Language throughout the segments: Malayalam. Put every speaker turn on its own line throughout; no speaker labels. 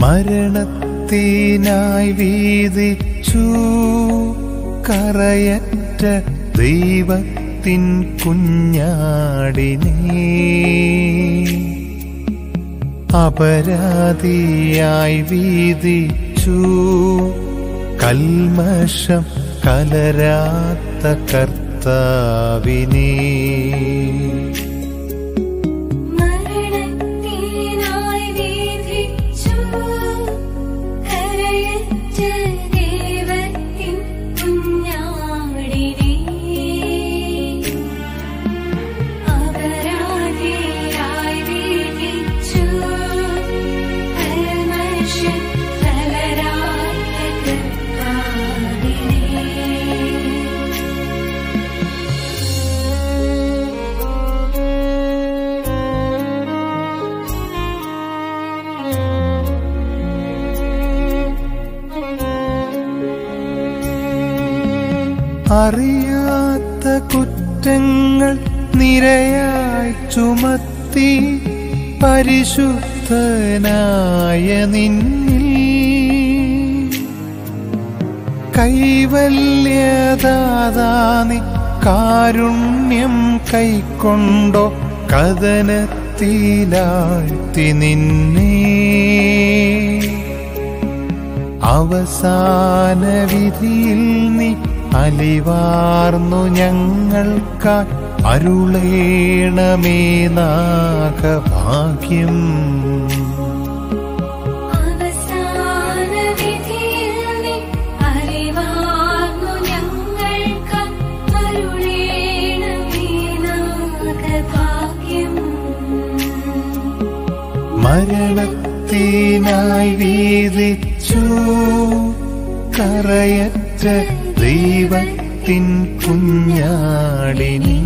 മരണത്തിനായി വീതിച്ചു കറയറ്റ ദൈവത്തിൻ കുഞ്ഞാടിനെ അപരാധിയായി വീതിച്ചു കൽമഷം കലരാത്ത കർത്താവിനെ
മരണത്തിനായി വീതിച്ചു കരയറ്റ ദൈവത്തിൻ കുഞ്ഞാടിനെ അപരാധിയായി വീതിച്ചു കൽമഷം കലരാത്ത കർത്താവിനെ
അറിയാത്ത കുറ്റങ്ങൾ നിരയായി ചുമത്തി പരിശുദ്ധനായ നിന്നിൽ കൈവല്യദാതാനി കാരുണ്യം കൈക്കൊണ്ടോ കഥനത്തിലാഴ്ത്തി നിന്നെ അവസാന വിധിയിൽ നീ അലിവാർന്നു ഞങ്ങൾക്കായി അരുളേണമേ നാഗഭാഗ്യം
അവസാന വിധിയിൽ നീ അറിവാർന്നു ഞങ്ങൾക്ക് അരുളേണമേ നാഗഭാഗ്യം.
മരണത്തിനായി വീതിച്ചു കറയറ്റ ദൈവത്തിൻ കുഞ്ഞാടിനെ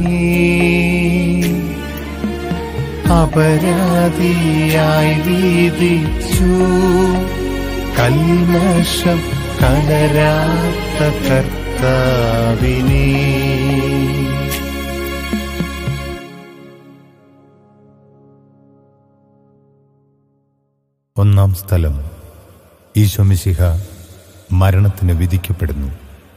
അപരാധിയായി വീതിച്ചു കൽമഷം കലരാത്ത കർത്താവിനെ ഒന്നാം സ്ഥലം ഈശോമിശിഹ മരണത്തിന് വിധിക്കപ്പെടുന്നു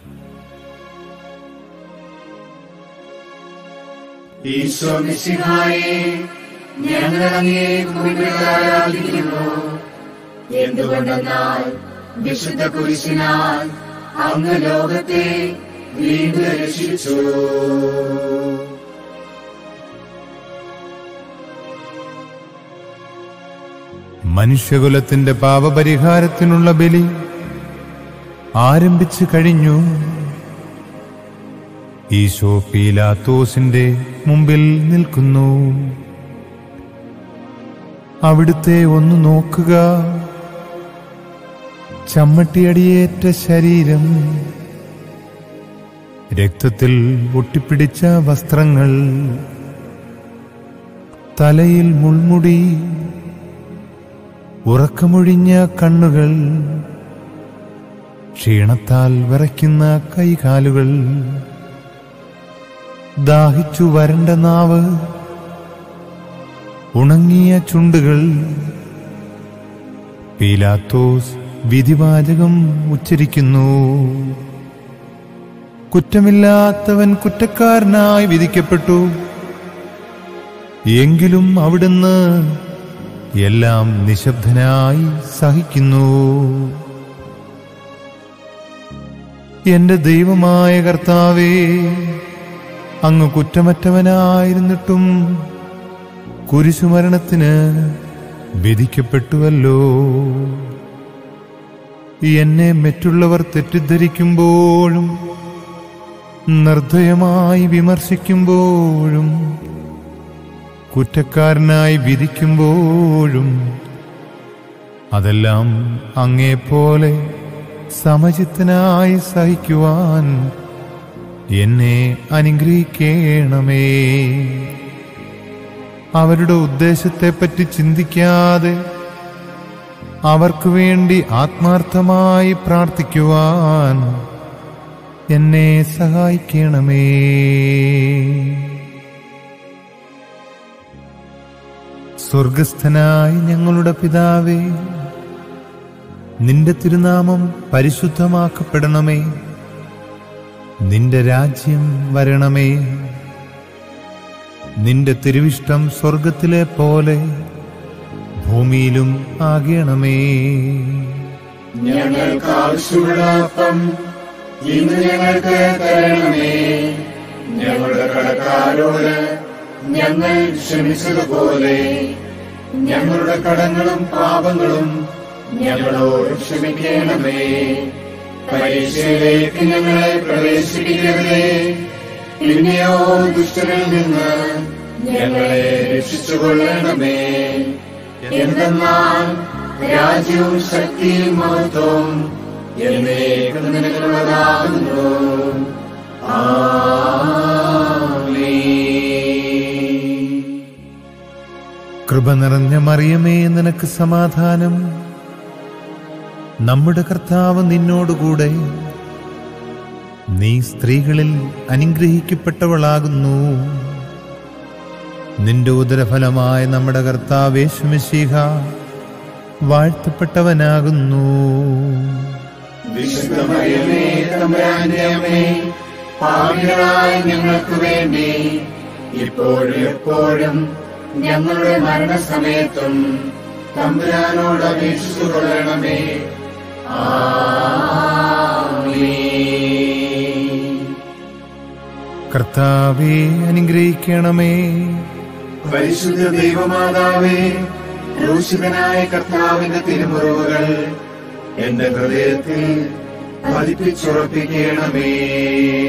ഈശോ മിശിഹായെ ഞങ്ങൾ അങ്ങയെ മുമ്പിൽ ആരാധിക്കുന്നു എന്തുകൊണ്ടെന്നാൽ വിശുദ്ധ കുരിശിനാൽ അങ്ങ് ലോകത്തെ വീണ്ടും രക്ഷിച്ചു
മനുഷ്യകുലത്തിന്റെ പാപപരിഹാരത്തിനുള്ള ബലി ആരംഭിച്ചു കഴിഞ്ഞു ഈശോ പീലാത്തോസിന്റെ മുമ്പിൽ നിൽക്കുന്നു അവിടുത്തെ ഒന്ന് നോക്കുക ചമ്മട്ടിയടിയേറ്റ ശരീരം രക്തത്തിൽ ഒട്ടിപ്പിടിച്ച വസ്ത്രങ്ങൾ തലയിൽ മുൾമുടി ഉറക്കമൊഴിഞ്ഞ കണ്ണുകൾ ക്ഷീണത്താൽ വിറയ്ക്കുന്ന കൈകാലുകൾ ദാഹിച്ചു വരണ്ട നാവ് ഉണങ്ങിയ ചുണ്ടുകൾ പീലാത്തോസ് വിധിവാചകം ഉച്ചരിക്കുന്നു കുറ്റമില്ലാത്തവൻ കുറ്റക്കാരനായി വിധിക്കപ്പെട്ടു എങ്കിലും അവിടുന്ന് എല്ലാം നിശബ്ദനായി സഹിക്കുന്നു എന്റെ ദൈവമായ കർത്താവേ അങ്ങ് കുറ്റമറ്റവനായിരുന്നിട്ടും കുരിശുമരണത്തിന് വിധിക്കപ്പെട്ടുവല്ലോ എന്നെ മറ്റുള്ളവർ തെറ്റിദ്ധരിക്കുമ്പോഴും നിർദ്ദയമായി വിമർശിക്കുമ്പോഴും കുറ്റക്കാരനായി വിധിക്കുമ്പോഴും അതെല്ലാം അങ്ങേപ്പോലെ സമചിത്തനായി സഹിക്കുവാൻ എന്നെ അനുഗ്രഹിക്കണമേ അവരുടെ ഉദ്ദേശത്തെപ്പറ്റി ചിന്തിക്കാതെ അവർക്ക് വേണ്ടി ആത്മാർത്ഥമായി പ്രാർത്ഥിക്കുവാൻ എന്നെ സഹായിക്കണമേ സ്വർഗസ്ഥനായി ഞങ്ങളുടെ പിതാവേ നിന്റെ തിരുനാമം പരിശുദ്ധമാക്കപ്പെടണമേ നിന്റെ രാജ്യം വരണമേ നിന്റെ തിരുവിഷ്ടം സ്വർഗത്തിലെ പോലെ ഭൂമിയിലും ആകണമേ
ഞങ്ങൾക്ക് ആവശ്യമുള്ള അപ്പം ഇന്ന് ഞങ്ങൾക്ക് തരണമേ ഞങ്ങളുടെ കടക്കാരോട് ഞങ്ങൾ ക്ഷമിച്ചതുപോലെ ഞങ്ങളുടെ കടങ്ങളും പാപങ്ങളും ഞങ്ങളോട് ക്ഷമിക്കണമേ പരീക്ഷയിലേക്ക് ഞങ്ങളെ പ്രവേശിപ്പിക്കരുതേ പിന്നെയോ ദുഷ്ടരിൽ നിന്ന് ഞങ്ങളെ രക്ഷിച്ചുകൊള്ളണമേ എന്തെന്നാൽ രാജ്യവും ശക്തിയും മഹത്വവും എന്നേക്കും നിനക്കുള്ളതാകുന്നു ആമേൻ.
കൃപ നിറഞ്ഞ മറിയമേ നിനക്ക് സമാധാനം നമ്മുടെ കർത്താവ് നിന്നോടുകൂടെ നീ സ്ത്രീകളിൽ അനുഗ്രഹിക്കപ്പെട്ടവളാകുന്നു നിന്റെ ഉദരഫലമായ നമ്മുടെ കർത്താവേശുമിശിഹ വാഴ്ത്തപ്പെട്ടവനാകുന്നു
വിശുദ്ധ മറിയമേ തമ്പുരാന്റെ അമ്മേ പാപികളായ ഞങ്ങൾക്ക് വേണ്ടി ഇപ്പോഴും എപ്പോഴും ഞങ്ങളുടെ മരണസമയത്തും തമ്പുരാനോട് അപേക്ഷിച്ചു കൊള്ളണമേ ആമേൻ.
കർത്താവെ അനുഗ്രഹിക്കണമേ
പരിശുദ്ധ ദൈവമാതാവേ ക്രൂശിതനായ കർത്താവിന്റെ തിരുമുറിവുകൾ എന്റെ ഹൃദയത്തിൽ പതിപ്പിച്ചുറപ്പിക്കണമേ